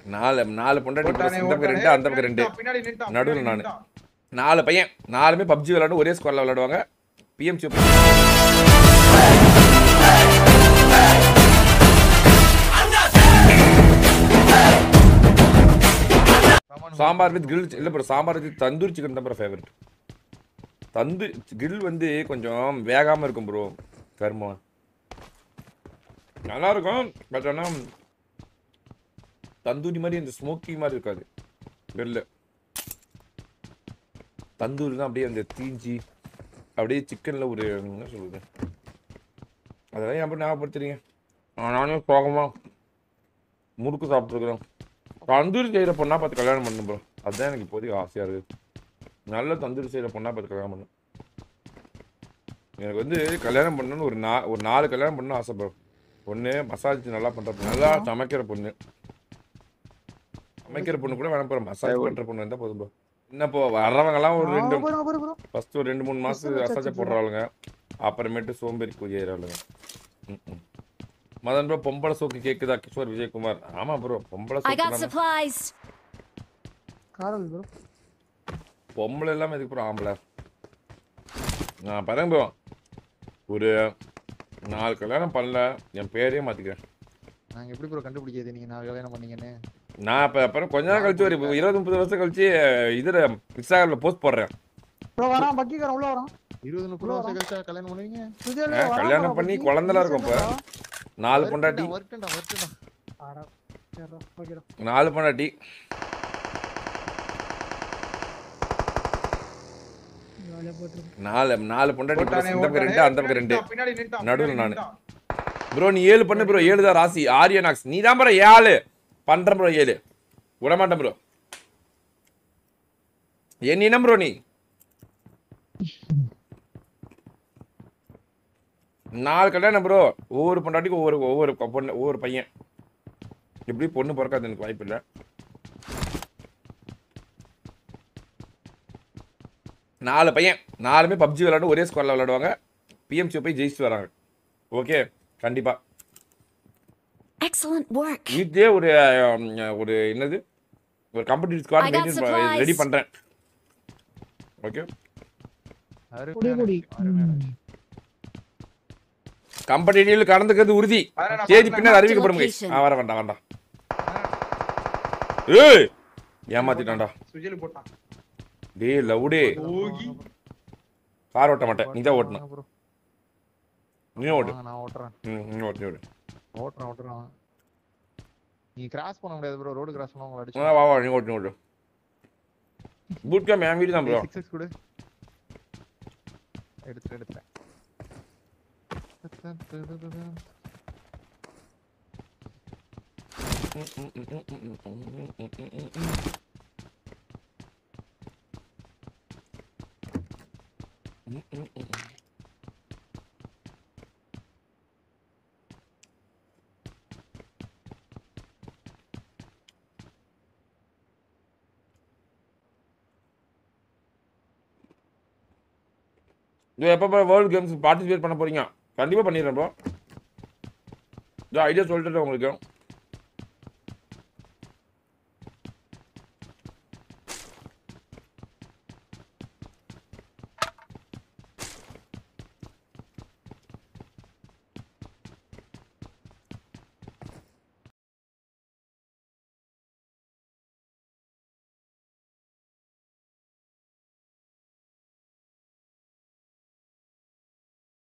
நாலு நாலு பொண்டாட்டி ஓட்டானே, இந்த பக்கம் ரெண்டு ஓட்டானே. அந்த பக்கம் ரெண்டு பின்னாடி நின்னுட்டான், நடுவுல பின்னாடி நானு. நின்னுட்டான். நாலு பையன் நாலுமே பப்ஜி விளையாடும் ஒரே ஸ்குவாட்ல விளையாடுவாங்க பிஎம்சி சாம்பார் வித் கிரில் இல்லை bro sambar with tandoori chicken தான் ப்ரோ ஃபேவரட் தந்து கிரில் வந்து கொஞ்சம் வேகாமல் இருக்கும் ப்ரோ கருமம் நல்லா இருக்கும் பட் ஆனால் தந்தூரி மாதிரி இந்த ஸ்மோக்கி மாதிரி இருக்காது கிரில் தந்தூரி தான் அப்படியே அந்த தீஞ்சி அப்படியே சிக்கனில் ஒரு என்ன சொல்றது அதெல்லாம் எப்படி ஞாபகப்படுத்துறீங்க நானே சோகமாக முறுக்கு சாப்பிட்ருக்குறேன் தந்தூரி செய்கிற பொண்ணா பார்த்து கல்யாணம் பண்ணணும் ப்ரோ அதுதான் எனக்கு இப்போதைக்கு ஆசையாக இருக்குது நல்ல தந்தூரி செய்கிற பொண்ணா பார்த்து கல்யாணம் பண்ணணும் எனக்கு வந்து கல்யாணம் பண்ணணும்னு ஒரு நா ஒரு நாலு கல்யாணம் பண்ணணும் ஆசை ப்ரோ ஒன்று மசாஜ் நல்லா பண்ணுற பொண்ணு நல்லா சமைக்கிற பொண்ணு சமைக்கிற பொண்ணு கூட வேணாம் ப்ரோ மசாஜ் பண்ணுற பொண்ணு இருந்தால் போதும் ப்ரோ என்ன இப்போ வர்றவங்கலாம் ஒரு ரெண்டு ஃபர்ஸ்ட் ஒரு ரெண்டு மூணு மாசம் மசாஜை போடுறாளுங்க அப்புறமேட்டு சோம்பேறி குதியாளுங்க மதன் ப்ரோ பொம்பளை சோக்கு கேக்குதா கிஷோர் விஜயகுமார் ஆமா ப்ரோ பொம்பளை I got சோக்கு supplies. காரல் ப்ரோ பொம்பளை இல்லாம எதுக்கு ப்ரோ ஆம்பளை நான் பாருங்க ப்ரோ ஒரு நாலு கல்யாணம் பண்ணல என் பேரையே மாத்திக்கிறேன் நாங்க எப்படி ப்ரோ கண்டுபிடிக்கிறது நீங்க நான் கல்யாணம் பண்ணீங்கன்னு நான் இப்போ அப்புறம் கொஞ்ச நாள் கழிச்சு ஒரு இருபது முப்பது வருஷம் கழிச்சு இதில் இன்ஸ்டாகிராமில் போஸ்ட் போடுறேன் ப்ரோ வரான் பக்கிக்காரன் உள்ள வரான் இருபது முப்பது வருஷம் கழிச்சா கல்யாணம் பண்ணுவீங்க சுஜேலு, ஆ, வரான் கல்யாணம் bro, பண்ணி பக்கி. குழந்தைலாம் இருக்கும் இப்ப. நாலு பொண்டாட்டி வரட்டும்டா வரட்டும்டா ஆடா, சரிடா, ஓகேடா. நாலு பொண்டாட்டி ஜாலியா போயிட்டு இருக்கு. நாலு நாலு பொண்டாட்டி ஓட்டானே, இந்த பக்கம் ரெண்டு ஓட்டானே, அந்த பக்கம் ரெண்டு பின்னாடி நின்னுட்டான், நடுவுல பின்னாடி நானு. நின்னுட்டான். ப்ரோ நீ ஏழு பண்ணு ப்ரோ ஏழு தான் ராசி ஆரியனாக்ஸ் நீ தான் ப்ரோ ஏழு பண்றேன் ப்ரோ ஏழு விடமாட்டேன் ப்ரோ என் இனம் ப்ரோ நீ நாலு கல்யாணம் ப்ரோ ஒவ்வொரு பொண்டாட்டிக்கும் ஒவ்வொரு ஒவ்வொரு கொ- பொண்ணு ஒவ்வொரு பையன் எப்படி பொண்ணு பிறக்காது எனக்கு வாய்ப்பு இல்லை நாலு பையன் நாலுமே பப்ஜி விளையாடும் ஒரே ஸ்குவாட்ல விளையாடுவாங்க பிஎம்சி போய் ஜெயிச்சுட்டு வராங்க ஓகே கண்டிப்பா Excellent work. வீட்லயே ஒரு அஹ், ஒரு என்னது ஒரு company squad I got supplies. Ready பண்றேன் ஓகே குடி, குடி. ம். கம்பெனியில் கலந்துக்கிறது உறுதி வரேன், நான் தேதி வரேன். பின்னர் அறிவிக்கப்படும் guys. Location. ஆ வர வேண்டாம் வேண்டாம் ஏய் ஏமாத்திட்டான்டா சுஜிலு போட்டான் டேய் லவுடே ஓகி கார் ஓட்ட மாட்டேன் நீ தான் ஓட்டணும் bro. நீ ஓட்டு வாங்க, நான் ஓட்டுறேன் ம் நீ ஓட்டு நீ ஓட்டு ஓட்டுறேன் ஓட்டுறேன் நீ கிராஸ் பண்ண முடியாது ப்ரோ ரோடு கிராஸ் பண்ண உங்களை ஆ, அடிச்சு வா வா நீ ஓட்டு நீ ஓட்டு பூட் கேம் என் வீடு தான் ப்ரோ சிக்ஸ் கொடு எடுத்துட்டேன் எடுத்துட்டேன் இது எப்போ வேர்ல்டு கேம்ஸ் பார்ட்டிசிபேட் பண்ண போறீங்க கண்டிப்பாக பண்ணிடுறேன் ப்ரோ இது ஐடியா சொல்லிட்டு உங்களுக்கு